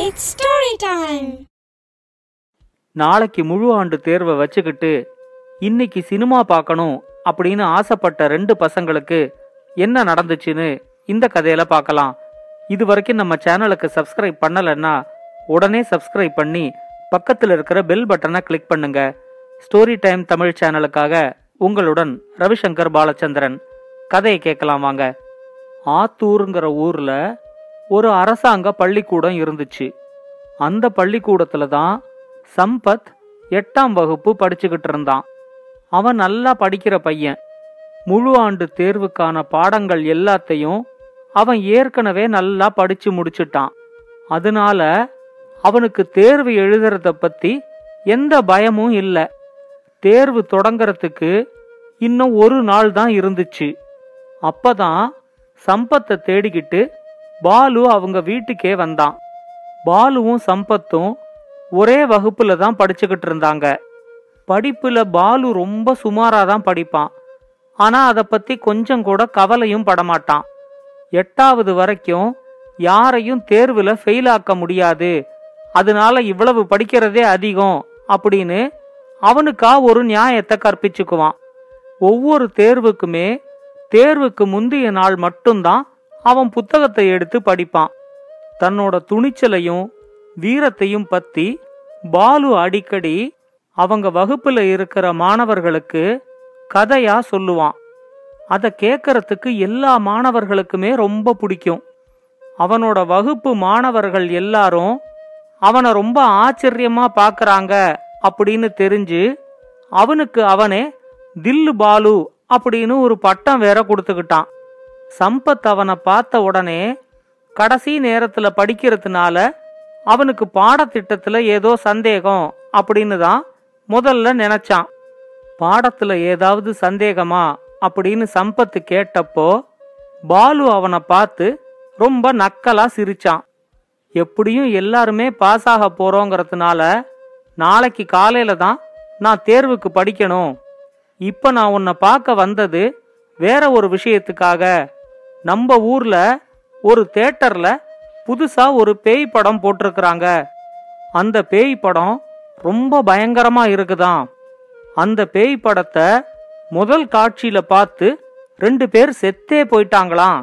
It's story time. நாளைக்கு முழு ஆண்டு தேர்வை வச்சுக்கிட்டு இன்னைக்கு சினிமா பார்க்கணும் அப்படின்னு ஆசைப்பட்ட ரெண்டு பசங்களுக்கு என்ன நடந்துச்சுன்னு இந்த கதையில பார்க்கலாம் இது வரைக்கும் நம்ம சேனலுக்கு சப்ஸ்கிரைப் பண்ணலைன்னா உடனே சப்ஸ்கிரைப் பண்ணி பக்கத்தில் இருக்கிற பெல் பட்டனை கிளிக் பண்ணுங்க ஸ்டோரி டைம் தமிழ் சேனலுக்காக உங்களுடன் ரவிசங்கர் பாலச்சந்திரன் கதையை கேட்கலாம் வாங்க ஆத்தூருங்கிற ஊர்ல ஒரு அரசாங்க பள்ளிக்கூடம் இருந்துச்சு அந்த பள்ளிக்கூடத்துல தான் சம்பத் எட்டாம் வகுப்பு படிச்சுக்கிட்டு இருந்தான் அவன் நல்லா படிக்கிற பையன் முழு ஆண்டு தேர்வுக்கான பாடங்கள் எல்லாத்தையும் அவன் ஏற்கனவே நல்லா படிச்சு முடிச்சிட்டான் அதனால அவனுக்கு தேர்வு எழுதுறத பத்தி எந்த பயமும் இல்ல தேர்வு தொடங்கறதுக்கு இன்னும் ஒரு நாள் தான் இருந்துச்சு அப்பதான் சம்பத்தை தேடிக்கிட்டு பாலு அவங்க வீட்டுக்கே வந்தான் பாலுவும் சம்பத்தும் ஒரே வகுப்புல தான் படிச்சுக்கிட்டு இருந்தாங்க படிப்புல பாலு ரொம்ப சுமாரா தான் படிப்பான் ஆனா அத பத்தி கொஞ்சம் கூட கவலையும் படமாட்டான் எட்டாவது வரைக்கும் யாரையும் தேர்வுல ஃபெயில் ஆக்க முடியாது அதனால இவ்வளவு படிக்கிறதே அதிகம் அப்படின்னு அவனுக்கா ஒரு நியாயத்தை கற்பிச்சுக்குவான் ஒவ்வொரு தேர்வுக்குமே தேர்வுக்கு முந்தைய நாள் மட்டும்தான் அவன் புத்தகத்தை எடுத்து படிப்பான் தன்னோட துணிச்சலையும் வீரத்தையும் பத்தி பாலு அடிக்கடி அவங்க வகுப்புல இருக்கிற மாணவர்களுக்கு கதையா சொல்லுவான் அத கேட்கறதுக்கு எல்லா மாணவர்களுக்குமே ரொம்ப பிடிக்கும் அவனோட வகுப்பு மாணவர்கள் எல்லாரும் அவனை ரொம்ப ஆச்சரியமா பார்க்கறாங்க அப்படின்னு தெரிஞ்சு அவனுக்கு அவனே தில்லு பாலு அப்படின்னு ஒரு பட்டம் வேற கொடுத்துக்கிட்டான் சம்பத் அவனை பார்த்த உடனே கடைசி நேரத்துல படிக்கிறதுனால அவனுக்கு பாடத்திட்டத்துல ஏதோ சந்தேகம் அப்படின்னு தான் முதல்ல நினைச்சான் பாடத்துல ஏதாவது சந்தேகமா அப்படின்னு சம்பத்து கேட்டப்போ பாலு அவனை பார்த்து ரொம்ப நக்கலா சிரிச்சான் எப்படியும் எல்லாருமே பாஸ் ஆக போறோங்கிறதுனால நாளைக்கு காலையில தான் நான் தேர்வுக்கு படிக்கணும் இப்ப நான் உன்னை பார்க்க வந்தது வேற ஒரு விஷயத்துக்காக நம்ம ஊர்ல ஒரு தேட்டர்ல புதுசா ஒரு பேய் படம் போட்டிருக்கிறாங்க அந்த பேய் படம் ரொம்ப பயங்கரமா இருக்குதாம் அந்த பேய் படத்தை முதல் காட்சியில பார்த்து ரெண்டு பேர் செத்தே போயிட்டாங்களாம்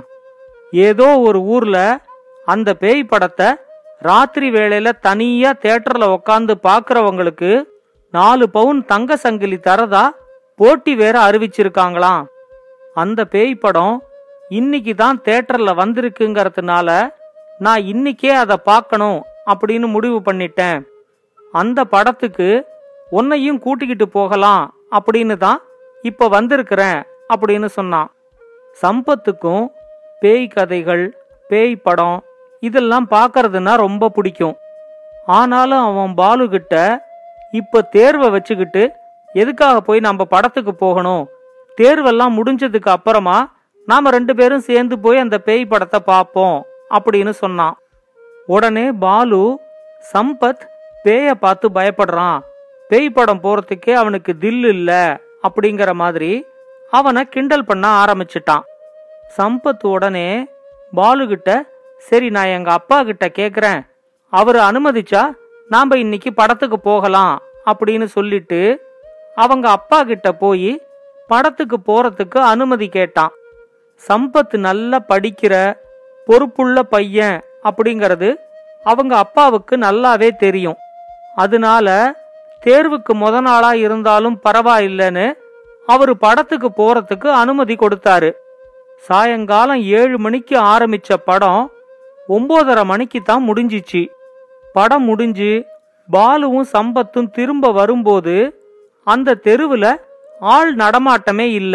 ஏதோ ஒரு ஊர்ல அந்த பேய் படத்தை ராத்திரி வேளையில தனியா தேட்டர்ல உக்காந்து பாக்குறவங்களுக்கு நாலு பவுன் தங்க சங்கிலி தரதா போட்டி வேற அறிவிச்சிருக்காங்களாம் அந்த பேய் படம் இன்னைக்கு தான் தேட்டர்ல வந்திருக்குங்கிறதுனால நான் இன்னைக்கே அதை பார்க்கணும் அப்படின்னு முடிவு பண்ணிட்டேன் அந்த படத்துக்கு உன்னையும் கூட்டிக்கிட்டு போகலாம் அப்படின்னு தான் இப்ப வந்திருக்கிறேன் அப்படின்னு சொன்னான் சம்பத்துக்கும் பேய் கதைகள் பேய் படம் இதெல்லாம் பார்க்கறதுனா ரொம்ப பிடிக்கும் ஆனாலும் அவன் பாலு கிட்ட இப்ப தேர்வை வச்சுக்கிட்டு எதுக்காக போய் நம்ம படத்துக்கு போகணும் தேர்வெல்லாம் முடிஞ்சதுக்கு அப்புறமா நாம ரெண்டு பேரும் சேர்ந்து போய் அந்த பேய் படத்தை பார்ப்போம் அப்படின்னு சொன்னான் உடனே பாலு சம்பத் பேய பார்த்து பயப்படுறான் பேய் படம் போறதுக்கே அவனுக்கு தில் இல்ல அப்படிங்கிற மாதிரி அவனை கிண்டல் பண்ண ஆரம்பிச்சிட்டான் சம்பத் உடனே பாலு கிட்ட சரி நான் எங்க அப்பா கிட்ட கேக்குறேன் அவரு அனுமதிச்சா நாம இன்னைக்கு படத்துக்கு போகலாம் அப்படின்னு சொல்லிட்டு அவங்க அப்பா கிட்ட போய் படத்துக்கு போறதுக்கு அனுமதி கேட்டான் சம்பத் நல்லா படிக்கிற பொறுப்புள்ள பையன் அப்படிங்கறது அவங்க அப்பாவுக்கு நல்லாவே தெரியும் அதனால தேர்வுக்கு முத நாளா இருந்தாலும் பரவாயில்லைன்னு அவரு படத்துக்கு போறதுக்கு அனுமதி கொடுத்தாரு சாயங்காலம் ஏழு மணிக்கு ஆரம்பிச்ச படம் ஒன்பதரை மணிக்கு தான் முடிஞ்சிச்சு படம் முடிஞ்சு பாலுவும் சம்பத்தும் திரும்ப வரும்போது அந்த தெருவுல ஆள் நடமாட்டமே இல்ல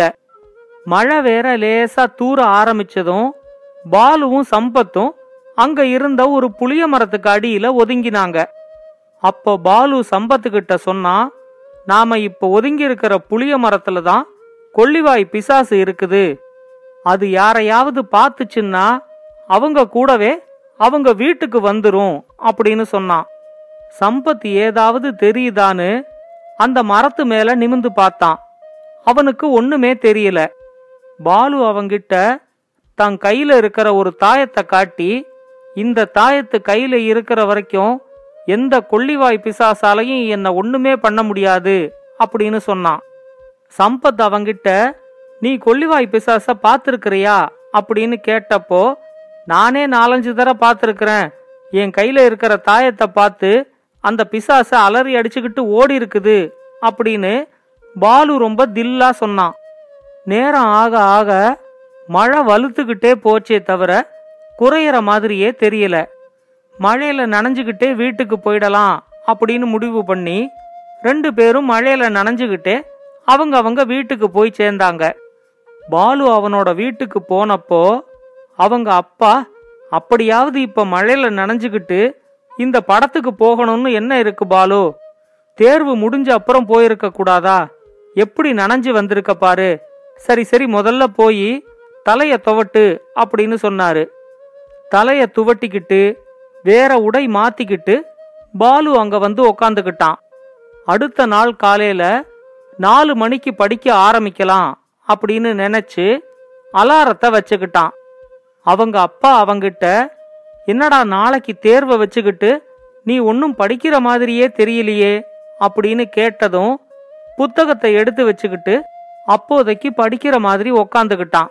மழை வேற லேசா தூர ஆரம்பிச்சதும் பாலுவும் சம்பத்தும் அங்க இருந்த ஒரு புளிய மரத்துக்கு அடியில ஒதுங்கினாங்க அப்போ பாலு சம்பத்துக்கிட்ட சொன்னா நாம இப்ப ஒதுங்கி இருக்கிற புளிய மரத்துல தான் கொள்ளிவாய் பிசாசு இருக்குது அது யாரையாவது பார்த்துச்சுன்னா அவங்க கூடவே அவங்க வீட்டுக்கு வந்துரும் அப்படின்னு சொன்னான் சம்பத் ஏதாவது தெரியுதான்னு அந்த மரத்து மேல நிமிந்து பார்த்தான் அவனுக்கு ஒண்ணுமே தெரியல பாலு அவங்கிட்ட தன் கையில இருக்கிற ஒரு தாயத்தை காட்டி இந்த தாயத்து கையில இருக்கிற வரைக்கும் எந்த கொள்ளிவாய் பிசாசாலையும் என்னை ஒண்ணுமே பண்ண முடியாது அப்படின்னு சொன்னான் சம்பத் அவங்கிட்ட நீ கொள்ளிவாய் பிசாச பார்த்துருக்கிறியா அப்படின்னு கேட்டப்போ நானே நாலஞ்சு தடவை பார்த்துருக்கிறேன் என் கையில இருக்கிற தாயத்தை பார்த்து அந்த பிசாச அலறி அடிச்சுக்கிட்டு ஓடி இருக்குது அப்படின்னு பாலு ரொம்ப தில்லா சொன்னான் நேரம் ஆக ஆக மழை வலுத்துக்கிட்டே போச்சே தவிர குறையிற மாதிரியே தெரியல மழையில நனைஞ்சுக்கிட்டே வீட்டுக்கு போயிடலாம் அப்படின்னு முடிவு பண்ணி ரெண்டு பேரும் மழையில நனைஞ்சுக்கிட்டே அவங்க அவங்க வீட்டுக்கு போய் சேர்ந்தாங்க பாலு அவனோட வீட்டுக்கு போனப்போ அவங்க அப்பா அப்படியாவது இப்ப மழையில நனைஞ்சுக்கிட்டு இந்த படத்துக்கு போகணும்னு என்ன இருக்கு பாலு தேர்வு முடிஞ்ச அப்புறம் போயிருக்க கூடாதா எப்படி நனைஞ்சு வந்திருக்க பாரு சரி சரி முதல்ல போய் தலைய துவட்டு அப்படின்னு சொன்னாரு தலைய துவட்டிக்கிட்டு வேற உடை மாத்திக்கிட்டு பாலு அங்க வந்து உக்காந்துக்கிட்டான் அடுத்த நாள் காலையில நாலு மணிக்கு படிக்க ஆரம்பிக்கலாம் அப்படின்னு நினைச்சு அலாரத்தை வச்சுக்கிட்டான் அவங்க அப்பா அவங்கிட்ட என்னடா நாளைக்கு தேர்வை வச்சுக்கிட்டு நீ ஒன்னும் படிக்கிற மாதிரியே தெரியலையே அப்படின்னு கேட்டதும் புத்தகத்தை எடுத்து வச்சுக்கிட்டு அப்போதைக்கு படிக்கிற மாதிரி உக்காந்துக்கிட்டான்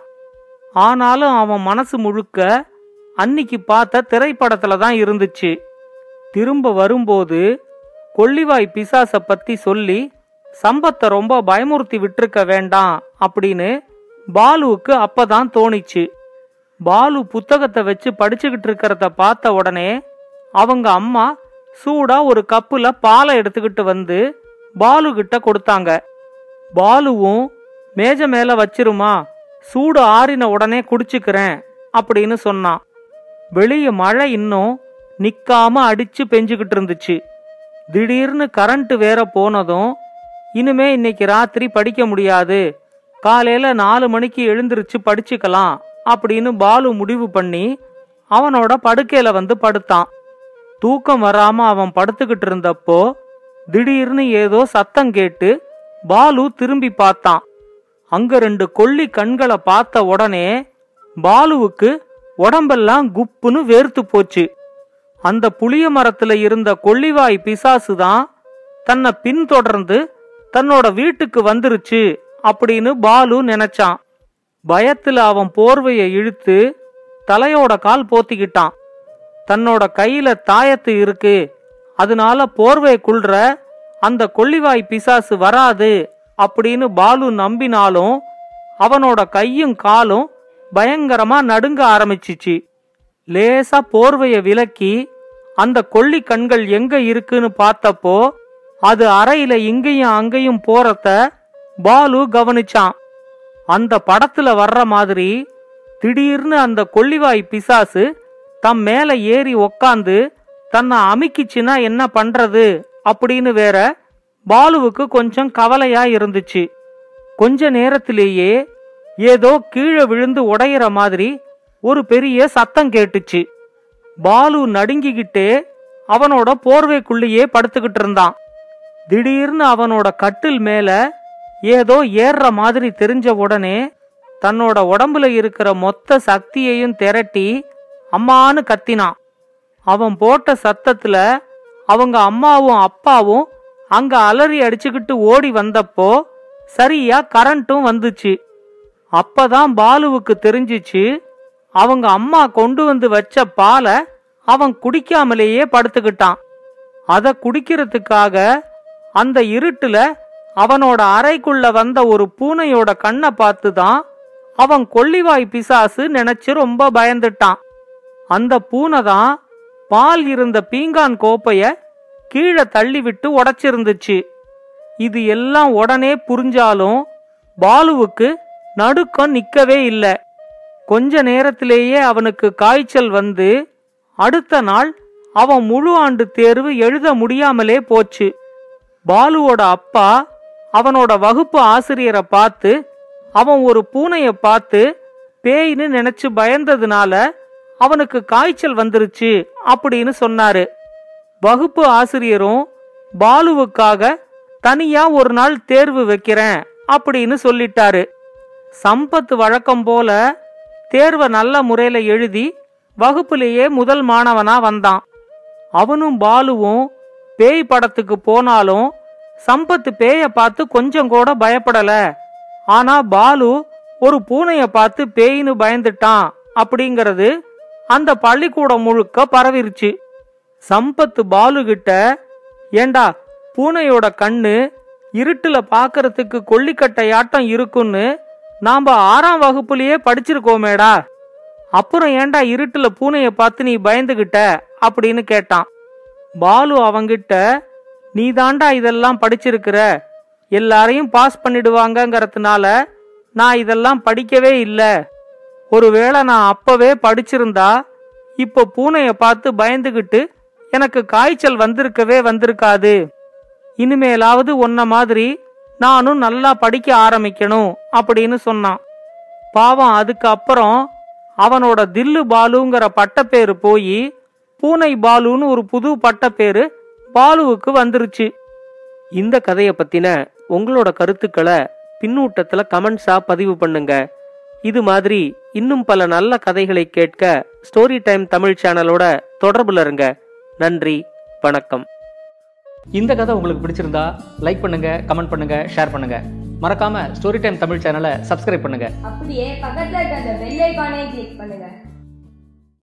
ஆனாலும் அவன் மனசு முழுக்க அன்னிக்கு பார்த்த திரைப்படத்துல தான் இருந்துச்சு திரும்ப வரும்போது கொள்ளிவாய் பிசாச பத்தி சொல்லி சம்பத்தை ரொம்ப பயமுறுத்தி விட்டுருக்க வேண்டாம் அப்படின்னு பாலுவுக்கு அப்பதான் தோணிச்சு பாலு புத்தகத்தை வச்சு படிச்சுக்கிட்டு இருக்கிறத பார்த்த உடனே அவங்க அம்மா சூடா ஒரு கப்புல பாலை எடுத்துக்கிட்டு வந்து பாலு கிட்ட கொடுத்தாங்க பாலுவும் மேஜ மேல வச்சிருமா சூடு ஆறின உடனே குடிச்சுக்கிறேன் அப்படின்னு சொன்னான் வெளிய மழை இன்னும் நிக்காம அடிச்சு பெஞ்சுக்கிட்டு இருந்துச்சு திடீர்னு கரண்ட் வேற போனதும் இனிமே இன்னைக்கு ராத்திரி படிக்க முடியாது காலையில நாலு மணிக்கு எழுந்திருச்சு படிச்சுக்கலாம் அப்படின்னு பாலு முடிவு பண்ணி அவனோட படுக்கையில வந்து படுத்தான் தூக்கம் வராம அவன் படுத்துக்கிட்டு இருந்தப்போ திடீர்னு ஏதோ சத்தம் கேட்டு பாலு திரும்பி பார்த்தான் அங்க ரெண்டு கொள்ளி கண்களை பார்த்த உடனே பாலுவுக்கு உடம்பெல்லாம் குப்புன்னு வேர்த்து போச்சு அந்த புளிய மரத்துல இருந்த கொள்ளிவாய் பிசாசு தான் தன்னை பின்தொடர்ந்து தன்னோட வீட்டுக்கு வந்துருச்சு அப்படின்னு பாலு நினைச்சான் பயத்துல அவன் போர்வைய இழுத்து தலையோட கால் போத்திக்கிட்டான் தன்னோட கையில தாயத்து இருக்கு அதனால போர்வைக்குள்ற அந்த கொள்ளிவாய் பிசாசு வராது அப்படின்னு பாலு நம்பினாலும் அவனோட கையும் காலும் பயங்கரமா நடுங்க ஆரம்பிச்சிச்சு லேசா போர்வைய விலக்கி அந்த கொள்ளி கண்கள் எங்க இருக்குன்னு பார்த்தப்போ அது அறையில இங்கேயும் அங்கேயும் போறத பாலு கவனிச்சான் அந்த படத்துல வர்ற மாதிரி திடீர்னு அந்த கொள்ளிவாய் பிசாசு தம் மேல ஏறி உக்காந்து தன்னை அமுக்கிச்சுன்னா என்ன பண்றது அப்படின்னு வேற பாலுவுக்கு கொஞ்சம் கவலையா இருந்துச்சு கொஞ்ச நேரத்திலேயே ஏதோ கீழே விழுந்து உடையிற மாதிரி ஒரு பெரிய சத்தம் கேட்டுச்சு பாலு நடுங்கிக்கிட்டே அவனோட போர்வைக்குள்ளேயே படுத்துக்கிட்டு இருந்தான் திடீர்னு அவனோட கட்டில் மேல ஏதோ ஏறுற மாதிரி தெரிஞ்ச உடனே தன்னோட உடம்புல இருக்கிற மொத்த சக்தியையும் திரட்டி அம்மான்னு கத்தினான் அவன் போட்ட சத்தத்துல அவங்க அம்மாவும் அப்பாவும் அங்க அலறி அடிச்சுக்கிட்டு ஓடி வந்தப்போ சரியா கரண்ட்டும் வந்துச்சு அப்பதான் பாலுவுக்கு தெரிஞ்சிச்சு அவங்க அம்மா கொண்டு வந்து வச்ச பாலை அவன் குடிக்காமலேயே படுத்துக்கிட்டான் அத குடிக்கிறதுக்காக அந்த இருட்டுல அவனோட அறைக்குள்ள வந்த ஒரு பூனையோட கண்ணை பார்த்து தான் அவன் கொள்ளிவாய் பிசாசு நினைச்சு ரொம்ப பயந்துட்டான் அந்த பூனை தான் பால் இருந்த பீங்கான் கோப்பைய கீழே தள்ளி விட்டு உடைச்சிருந்துச்சு இது எல்லாம் உடனே புரிஞ்சாலும் பாலுவுக்கு நடுக்கம் நிக்கவே இல்ல கொஞ்ச நேரத்திலேயே அவனுக்கு காய்ச்சல் வந்து அடுத்த நாள் அவன் முழு ஆண்டு தேர்வு எழுத முடியாமலே போச்சு பாலுவோட அப்பா அவனோட வகுப்பு ஆசிரியரை பார்த்து அவன் ஒரு பூனைய பார்த்து பேய்னு நினைச்சு பயந்ததுனால அவனுக்கு காய்ச்சல் வந்துருச்சு அப்படின்னு சொன்னாரு வகுப்பு ஆசிரியரும் பாலுவுக்காக தனியா ஒரு நாள் தேர்வு வைக்கிறேன் அப்படின்னு சொல்லிட்டாரு சம்பத் வழக்கம் போல தேர்வை நல்ல முறையில எழுதி வகுப்புலேயே முதல் மாணவனா வந்தான் அவனும் பாலுவும் பேய் படத்துக்கு போனாலும் சம்பத்து பேய பார்த்து கொஞ்சம் கூட பயப்படல ஆனா பாலு ஒரு பூனைய பார்த்து பேய்னு பயந்துட்டான் அப்படிங்கறது அந்த பள்ளிக்கூடம் முழுக்க பரவிருச்சு சம்பத்து பாலு கிட்ட ஏண்டா பூனையோட கண்ணு இருட்டுல பாக்குறதுக்கு கொல்லிக்கட்டையாட்டம் இருக்குன்னு நாம ஆறாம் வகுப்புலயே படிச்சிருக்கோமேடா அப்புறம் ஏண்டா இருட்டுல பூனைய பார்த்து நீ பயந்துகிட்ட அப்படின்னு கேட்டான் பாலு அவங்கிட்ட நீ தாண்டா இதெல்லாம் படிச்சிருக்கிற எல்லாரையும் பாஸ் பண்ணிடுவாங்கங்கறதுனால நான் இதெல்லாம் படிக்கவே இல்ல ஒருவேளை நான் அப்பவே படிச்சிருந்தா இப்ப பூனைய பார்த்து பயந்துகிட்டு எனக்கு காய்ச்சல் வந்திருக்கவே வந்திருக்காது இனிமேலாவது உன்ன மாதிரி நானும் நல்லா படிக்க ஆரம்பிக்கணும் அப்படின்னு சொன்னான் பாவம் அதுக்கு அப்புறம் அவனோட தில்லு பாலுங்கிற பட்டப்பேரு போய் பூனை பாலுன்னு ஒரு புது பட்டப்பேரு பாலுவுக்கு வந்துருச்சு இந்த கதைய பத்தின உங்களோட கருத்துக்களை பின்னூட்டத்துல கமெண்ட்ஸா பதிவு பண்ணுங்க இது மாதிரி இன்னும் பல நல்ல கதைகளை கேட்க ஸ்டோரி டைம் தமிழ் சேனலோட தொடர்புல இருங்க நன்றி வணக்கம் இந்த கதை உங்களுக்கு பிடிச்சிருந்தா லைக் பண்ணுங்க கமெண்ட் பண்ணுங்க ஷேர் பண்ணுங்க மறக்காம ஸ்டோரி டைம் தமிழ் சேனலை சப்ஸ்கிரைப் பண்ணுங்க அப்படியே பக்கத்துல இருக்க அந்த பெல் ஐகானை கிளிக் பண்ணுங்க